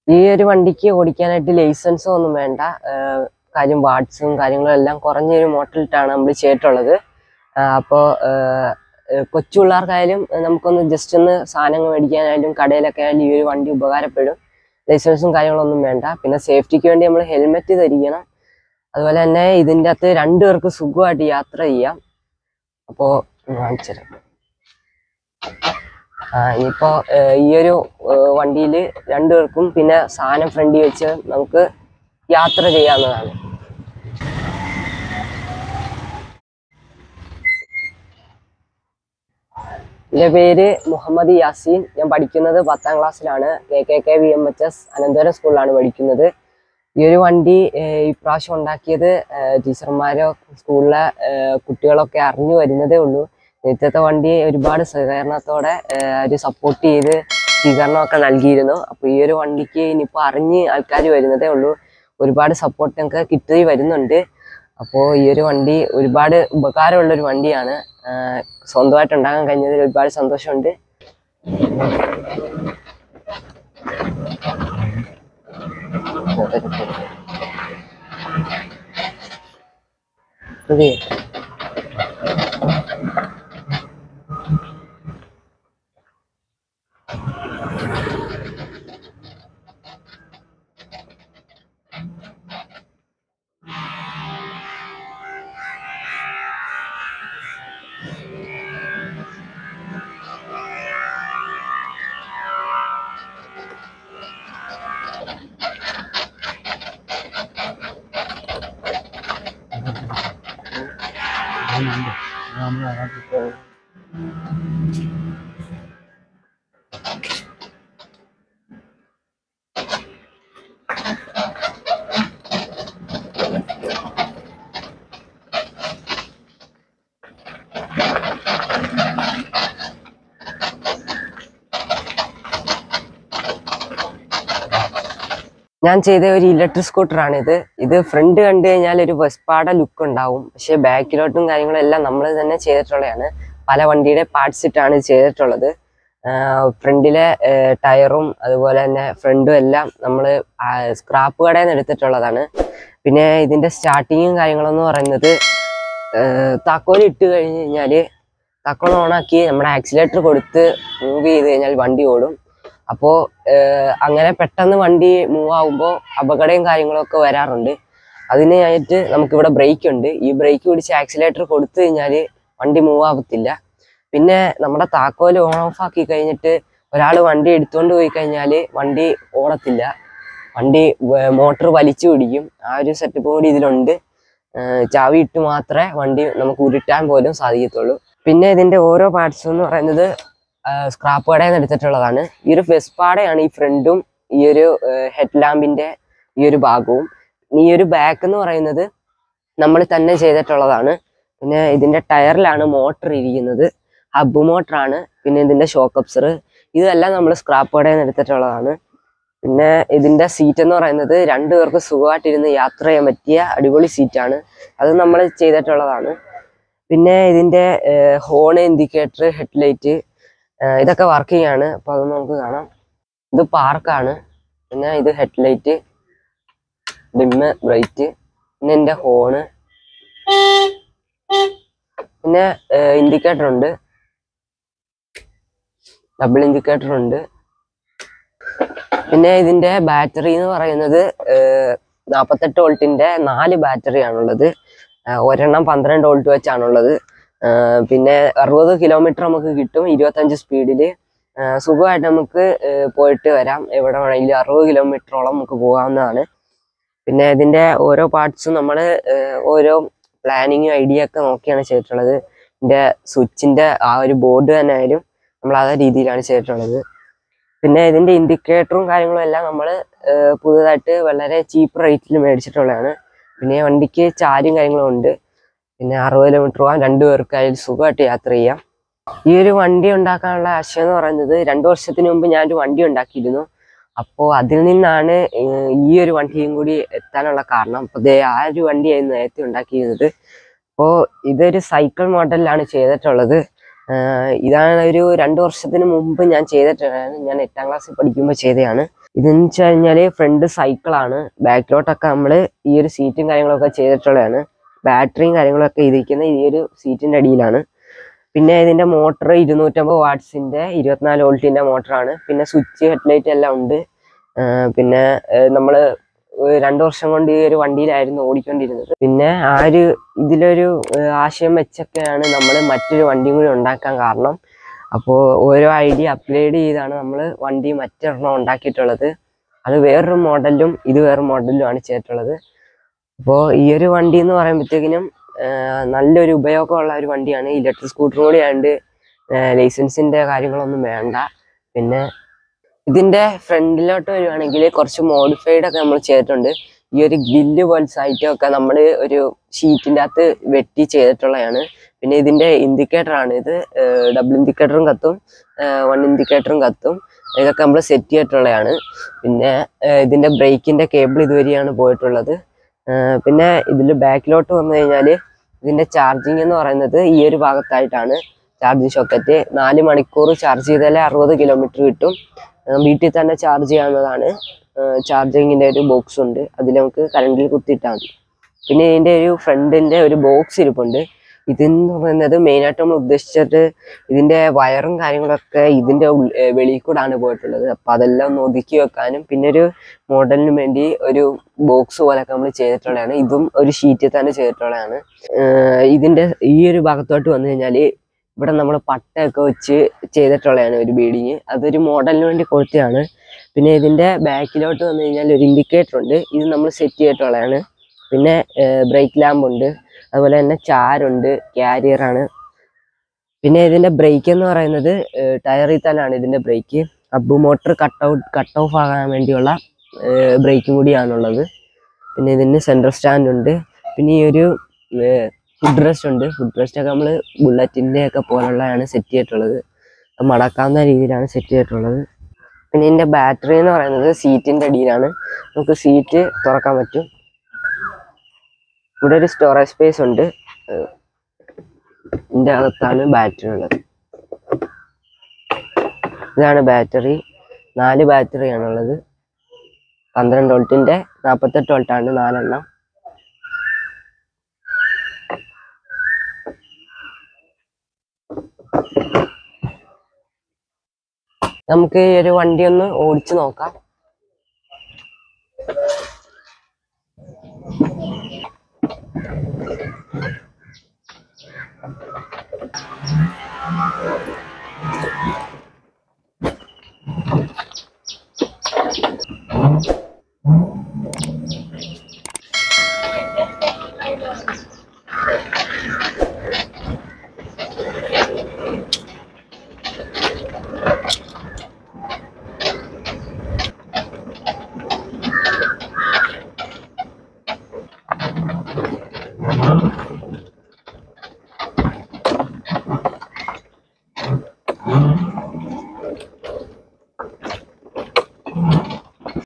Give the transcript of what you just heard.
ഈ ഒരു വണ്ടിക്ക് ഓടിക്കാനായിട്ട് ലൈസൻസോ ഒന്നും വേണ്ട ആഹ് കാര്യം വാട്സും കാര്യങ്ങളും എല്ലാം കുറഞ്ഞൊരു മോഡലിട്ടാണ് നമ്മൾ ചെയ്തിട്ടുള്ളത് അപ്പോൾ കൊച്ചു പിള്ളേർക്കായാലും ആഹ് നമുക്കൊന്ന് ജസ്റ്റ് ഒന്ന് സാധനങ്ങൾ മേടിക്കാനായാലും കടയിലൊക്കെ ആയാലും ഈ ഒരു വണ്ടി ഉപകാരപ്പെടും ലൈസൻസും കാര്യങ്ങളൊന്നും വേണ്ട പിന്നെ സേഫ്റ്റിക്ക് വേണ്ടി നമ്മൾ ഹെൽമെറ്റ് ധരിക്കണം അതുപോലെ തന്നെ ഇതിൻ്റെ അകത്ത് രണ്ടുപേർക്ക് സുഖമായിട്ട് യാത്ര ചെയ്യാം അപ്പോൾ കാണിച്ചുതരാം ആ ഇനിയിപ്പോ ഏഹ്, ഈ ഒരു വണ്ടിയിൽ രണ്ടുപേർക്കും പിന്നെ സാധനം ഫ്രണ്ടിൽ വെച്ച് നമുക്ക് യാത്ര ചെയ്യാവുന്നതാണ് എൻ്റെ പേര് മുഹമ്മദ് യാസീൻ ഞാൻ പഠിക്കുന്നത് പത്താം ക്ലാസ്സിലാണ് K K K V M H S Ananthapuram സ്കൂളിലാണ് പഠിക്കുന്നത് ഈ ഒരു വണ്ടി ഏഹ്, ഇപ്രാവശ്യം ഉണ്ടാക്കിയത് ഏഹ്, ടീച്ചർമാരോ സ്കൂളിലെ ഏഹ്, കുട്ടികളൊക്കെ അറിഞ്ഞു വരുന്നതേ ഉള്ളൂ നേരത്തെ വണ്ടി ഒരുപാട് സഹകരണത്തോടെ അവർ സപ്പോർട്ട് ചെയ്ത് സ്വീകരണമൊക്കെ നൽകിയിരുന്നു അപ്പോൾ ഈ ഒരു വണ്ടിക്ക് ഇനിയിപ്പോൾ അറിഞ്ഞ് ആൾക്കാർ വരുന്നതേ ഉള്ളൂ ഒരുപാട് സപ്പോർട്ട് ഞങ്ങൾക്ക് കിട്ടി വരുന്നുണ്ട് അപ്പോൾ ഈ ഒരു വണ്ടി ഒരുപാട് ഉപകാരമുള്ളൊരു വണ്ടിയാണ് ആഹ് സ്വന്തമായിട്ട് ഉണ്ടാകാൻ കഴിഞ്ഞതിൽ ഒരുപാട് സന്തോഷമുണ്ട് അതെ ഞാൻ ചെയ്ത ഒരു ഇലക്ട്രിക് സ്കൂട്ടറാണ് ഇത് ഇത് ഫ്രണ്ട് കണ്ടു കഴിഞ്ഞാൽ ഒരു വെസ്പാടെ ലുക്ക് ഉണ്ടാവും പക്ഷെ ബാക്കിലോട്ടും കാര്യങ്ങളും എല്ലാം നമ്മൾ തന്നെ ചെയ്തിട്ടുള്ളതാണ് പല വണ്ടിയുടെ പാർട്സ് ഇട്ടാണ് ഇത് ചെയ്തിട്ടുള്ളത് ഫ്രണ്ടിലെ ടയറും അതുപോലെ തന്നെ ഫ്രണ്ടും എല്ലാം നമ്മൾ സ്ക്രാപ്പ് കടയിൽ നിന്ന് എടുത്തിട്ടുള്ളതാണ് പിന്നെ ഇതിന്റെ സ്റ്റാർട്ടിങ്ങും കാര്യങ്ങളെന്ന് പറയുന്നത് താക്കോൽ ഇട്ട് കഴിഞ്ഞ് കഴിഞ്ഞാല് താക്കോൽ ഓണാക്കി നമ്മുടെ ആക്സിലേറ്റർ കൊടുത്ത് മൂവ് ചെയ്ത് കഴിഞ്ഞാൽ വണ്ടി ഓടും അപ്പോൾ അങ്ങനെ പെട്ടെന്ന് വണ്ടി മൂവ് ആവുമ്പോൾ അപകടവും കാര്യങ്ങളൊക്കെ വരാറുണ്ട് അതിനായിട്ട് നമുക്കിവിടെ ബ്രേക്ക് ഉണ്ട് ഈ ബ്രേക്ക് പിടിച്ച് ആക്സിലേറ്റർ കൊടുത്തു കഴിഞ്ഞാൽ വണ്ടി മൂവ് ആവത്തില്ല പിന്നെ നമ്മുടെ താക്കോൽ ഓൺ ഓഫ് ആക്കി കഴിഞ്ഞിട്ട് ഒരാൾ വണ്ടി എടുത്തുകൊണ്ട് പോയി കഴിഞ്ഞാൽ വണ്ടി ഓടത്തില്ല വണ്ടി മോട്ടർ വലിച്ചു പിടിക്കും ആ ഒരു സെറ്റപ്പ് കൂടി ഇതിലുണ്ട് ഏർ ചാവി ഇട്ട് മാത്രമേ വണ്ടി നമുക്ക് ഉരുട്ടാൻ പോലും സാധിക്കത്തുള്ളൂ പിന്നെ ഇതിന്റെ ഓരോ പാർട്സും എന്ന് പറയുന്നത് സ്ക്രാപ്പ് കടയിൽ നിന്ന് എടുത്തിട്ടുള്ളതാണ് ഈ ഒരു വെസ്പാടയാണ് ഈ ഫ്രണ്ടും ഈ ഒരു ഹെഡ് ലാമ്പിന്റെ ഈ ഒരു ഭാഗവും ഈ ഒരു ബാക്ക് എന്ന് പറയുന്നത് നമ്മൾ തന്നെ ചെയ്തിട്ടുള്ളതാണ് പിന്നെ ഇതിന്റെ ടയറിലാണ് മോട്ടർ ഇരിക്കുന്നത് ഹബ് മോട്ടറാണ് പിന്നെ ഇതിന്റെ ഷോക്ക് അപ്സർ ഇതെല്ലാം നമ്മൾ സ്ക്രാപ്പ് കടയിൽ നിന്ന് എടുത്തിട്ടുള്ളതാണ് പിന്നെ ഇതിന്റെ സീറ്റ് എന്ന് പറയുന്നത് രണ്ടുപേർക്ക് സുഖമായിട്ടിരുന്ന് യാത്ര ചെയ്യാൻ പറ്റിയ അടിപൊളി സീറ്റാണ് അത് നമ്മൾ ചെയ്തിട്ടുള്ളതാണ് പിന്നെ ഇതിന്റെ ഹോൺ ഇൻഡിക്കേറ്റർ ഹെഡ്ലൈറ്റ് ഇതൊക്കെ വർക്കിംഗ് ആണ് അപ്പൊ അത് നമുക്ക് കാണാം ഇത് പാർക്കാണ് പിന്നെ ഇത് ഹെഡ്ലൈറ്റ് ഡിമ്മ് ബ്രൈറ്റ് പിന്നെ എൻ്റെ ഹോണ് പിന്നെ ഇൻഡിക്കേറ്റർ ഉണ്ട് ഡബിൾ ഇൻഡിക്കേറ്റർ ഉണ്ട് പിന്നെ ഇതിന്റെ ബാറ്ററി എന്ന് പറയുന്നത് നാൽപ്പത്തെട്ട് വോൾട്ടിന്റെ നാല് ബാറ്ററി ആണുള്ളത് ആഹ് ഒരെണ്ണം പന്ത്രണ്ട് വോൾട്ട് വെച്ചാണുള്ളത് ആഹ് പിന്നെ അറുപത് കിലോമീറ്റർ നമുക്ക് കിട്ടും ഇരുപത്തഞ്ച് സ്പീഡിൽ സുഖമായിട്ട് നമുക്ക് ആഹ് പോയിട്ട് വരാം എവിടെ വേണമെങ്കിലും അറുപത് കിലോമീറ്ററോളം നമുക്ക് പോകാവുന്നതാണ് പിന്നെ ഇതിന്റെ ഓരോ പാർട്സും നമ്മൾ ഓരോ പ്ലാനിങ്ങും ഐഡിയ ഒക്കെ നോക്കിയാണ് ചെയ്തിട്ടുള്ളത് ഇതിന്റെ സ്വിച്ചിന്റെ ആ ഒരു ബോർഡ് തന്നെ ആയാലും നമ്മൾ അതേ രീതിയിലാണ് ചെയ്തിട്ടുള്ളത് പിന്നെ ഇതിന്റെ ഇൻഡിക്കേറ്ററും കാര്യങ്ങളും എല്ലാം നമ്മൾ പുതുതായിട്ട് വളരെ ചീപ്പ് റേറ്റിൽ മേടിച്ചിട്ടുള്ളതാണ് പിന്നെ ഈ വണ്ടിക്ക് ചാരും കാര്യങ്ങളും ഉണ്ട് പിന്നെ അറുപത് കിലോമീറ്റർ പോകാൻ രണ്ടു പേർക്ക് അതിൽ സുഖമായിട്ട് യാത്ര ചെയ്യാം ഈ ഒരു വണ്ടി ഉണ്ടാക്കാനുള്ള ആശയം എന്ന് പറയുന്നത് രണ്ടു വർഷത്തിന് മുമ്പ് ഞാനൊരു വണ്ടി ഉണ്ടാക്കിയിരുന്നു അപ്പോൾ അതിൽ നിന്നാണ് ഏർ ഈ ഒരു വണ്ടിയും കൂടി എത്താനുള്ള കാരണം അപ്പോൾ ദേ ആ ഒരു വണ്ടിയായിരുന്നു നേരത്തെ ഉണ്ടാക്കിയിരുന്നത് അപ്പോൾ ഇതൊരു സൈക്കിൾ മോഡലിലാണ് ചെയ്തിട്ടുള്ളത് ആഹ് ഇതാണ് ഒരു രണ്ട് വർഷത്തിന് മുമ്പ് ഞാൻ ചെയ്തിട്ടുള്ളതാണ് ഞാൻ എട്ടാം ക്ലാസ്സിൽ പഠിക്കുമ്പോൾ ചെയ്തതാണ് ഇതെന്ന് വെച്ച് കഴിഞ്ഞാല് ഫ്രണ്ട് സൈക്കിളാണ് ബാക്കിലോട്ടൊക്കെ നമ്മൾ ഈ ഒരു സീറ്റും കാര്യങ്ങളൊക്കെ ചെയ്തിട്ടുള്ളതാണ് ബാറ്ററിയും കാര്യങ്ങളൊക്കെ ഇരിക്കുന്ന ഈ ഒരു സീറ്റിന്റെ അടിയിലാണ് പിന്നെ ഇതിന്റെ മോട്ടർ ഇരുന്നൂറ്റമ്പത് വാട്ട്സിന്റെ ഇരുപത്തിനാല് വോൾട്ടിന്റെ മോട്ടറാണ് പിന്നെ സ്വിച്ച് ഹെഡ്ലൈറ്റ് എല്ലാം ഉണ്ട് ആ, പിന്നെ നമ്മൾ രണ്ടു വർഷം കൊണ്ട് ഈ ഒരു വണ്ടിയിലായിരുന്നു ഓടിക്കൊണ്ടിരുന്നത് പിന്നെ ആ ഒരു ഇതിലൊരു ആ, ആശയം വെച്ചൊക്കെയാണ് നമ്മൾ മറ്റൊരു വണ്ടിയും കൂടി ഉണ്ടാക്കാൻ കാരണം അപ്പോൾ ഓരോ ഐഡിയ അപ്ഗ്രേഡ് ചെയ്താണ് നമ്മൾ വണ്ടി മറ്റൊരെണ്ണം ഉണ്ടാക്കിയിട്ടുള്ളത് അത് വേറൊരു മോഡലിലും ഇത് വേറൊരു മോഡലിലുമാണ് ചെയ്തിട്ടുള്ളത് അപ്പോൾ ഈ ഒരു വണ്ടി എന്ന് പറയുമ്പോഴത്തേക്കിനും നല്ലൊരു ഉപയോഗമുള്ള ഒരു വണ്ടിയാണ് ഇലക്ട്രിക് സ്കൂട്ടർ കൂടി ആയതുകൊണ്ട് ലൈസൻസിന്റെ കാര്യങ്ങളൊന്നും വേണ്ട പിന്നെ ഇതിന്റെ ഫ്രണ്ടിലോട്ട് വരുവാണെങ്കിൽ കുറച്ച് മോഡിഫൈഡ് ഒക്കെ നമ്മൾ ചെയ്തിട്ടുണ്ട് ഈ ഒരു ഗ്രില്ല് പോലത്തെ ഐറ്റം ഒക്കെ നമ്മൾ ഒരു ഷീറ്റിന്റെ അകത്ത് വെട്ടി ചെയ്തിട്ടുള്ളതാണ് പിന്നെ ഇതിന്റെ ഇൻഡിക്കേറ്റർ ആണ് ഇത് ഡബിൾ ഇൻഡിക്കേറ്ററും കത്തും വൺ ഇൻഡിക്കേറ്ററും കത്തും ഇതൊക്കെ നമ്മൾ സെറ്റ് ചെയ്തിട്ടുള്ളതാണ് പിന്നെ ഏർ ഇതിന്റെ ബ്രേക്കിന്റെ കേബിൾ ഇതുവരെയാണ് പോയിട്ടുള്ളത് ഏർ പിന്നെ ഇതിൽ ബാക്കിലോട്ട് വന്നു കഴിഞ്ഞാൽ ഇതിന്റെ ചാർജിങ് എന്ന് പറയുന്നത് ഈ ഒരു ഭാഗത്തായിട്ടാണ് ചാർജിങ് ഷോക്കറ്റ് നാല് മണിക്കൂർ ചാർജ് ചെയ്താലേ അറുപത് കിലോമീറ്റർ കിട്ടും ഏർ വീട്ടിൽ തന്നെ ചാർജ് ചെയ്യാവുന്നതാണ് ചാർജിങ്ങിന്റെ ഒരു ബോക്സ് ഉണ്ട് അതിൽ നമുക്ക് കറണ്ടിൽ കുത്തിയിട്ടാൽ മതി പിന്നെ ഇതിന്റെ ഒരു ഫ്രണ്ടിന്റെ ഒരു ബോക്സ് ഇരിപ്പുണ്ട് ഇതെന്ന് പറയുന്നത് മെയിനായിട്ട് നമ്മൾ ഉദ്ദേശിച്ചിട്ട് ഇതിന്റെ വയറും കാര്യങ്ങളൊക്കെ ഇതിന്റെ ഉൾ- ഏർ വെളിയിൽ കൂടാണ് പോയിട്ടുള്ളത് അപ്പൊ അതെല്ലാം ഒന്ന് ഒതുക്കി വെക്കാനും പിന്നെ ഒരു മോഡലിന് വേണ്ടി ഒരു ബോക്സ് പോലൊക്കെ നമ്മൾ ചെയ്തിട്ടുള്ളതാണ് ഇതും ഒരു ഷീറ്റിൽ തന്നെ ചെയ്തിട്ടുള്ളതാണ് ഏർ ഇതിന്റെ ഈ ഒരു ഭാഗത്തോട്ട് വന്നു കഴിഞ്ഞാല് ഇവിടെ നമ്മൾ പട്ടയൊക്കെ വെച്ച് ചെയ്തിട്ടുള്ളതാണ് ഒരു ബീഡിങ് അതൊരു മോഡലിന് വേണ്ടി കൊടുത്തതാണ് പിന്നെ ഇതിന്റെ ബാക്കിലോട്ട് വന്നു കഴിഞ്ഞാൽ ഒരു ഇൻഡിക്കേറ്റർ ഉണ്ട് ഇത് നമ്മൾ സെറ്റ് ചെയ്തിട്ടുള്ളതാണ് പിന്നെ ബ്രേക്ക് ലാമ്പ് ഉണ്ട് അതുപോലെ തന്നെ ചാരുണ്ട് കാരിയർ ആണ് പിന്നെ ഇതിന്റെ ബ്രേക്ക് എന്ന് പറയുന്നത് ടയറിൽ തന്നെയാണ് ഇതിന്റെ ബ്രേക്ക് അബ് motor cut out cut off ആകാൻ വേണ്ടിയുള്ള ബ്രേക്കും കൂടിയാണുള്ളത് പിന്നെ ഇതിന് സെൻട്രൽ സ്റ്റാൻഡ് ഉണ്ട് പിന്നെ ഈ ഒരു ഫുഡ് റെസ്റ്റ് ഉണ്ട് ഫുഡ് റെസ്റ്റ് ഒക്കെ നമ്മൾ ബുള്ളറ്റിന്റെ ഒക്കെ പോലുള്ളതാണ് സെറ്റ് ചെയ്തിട്ടുള്ളത് അത് മടക്കാവുന്ന രീതിയിലാണ് സെറ്റ് ചെയ്തിട്ടുള്ളത് പിന്നെ ഇതിന്റെ ബാറ്ററി എന്ന് പറയുന്നത് സീറ്റിന്റെ അടിയിലാണ് നമുക്ക് സീറ്റ് തുറക്കാൻ പറ്റും ഇവിടെ ഒരു സ്റ്റോറേജ് സ്പേസ് ഉണ്ട് ഏഹ് ഇതിന്റെ അകത്താണ് ബാറ്ററി ഉള്ളത് ഇതാണ് ബാറ്ററി നാല് ബാറ്ററിയാണുള്ളത് പന്ത്രണ്ട് വോൾട്ടിന്റെ നാൽപ്പത്തെട്ട് വോൾട്ടാണ് നാലെണ്ണം നമുക്ക് ഈ ഒരു വണ്ടി ഒന്ന് ഓടിച്ചു നോക്കാം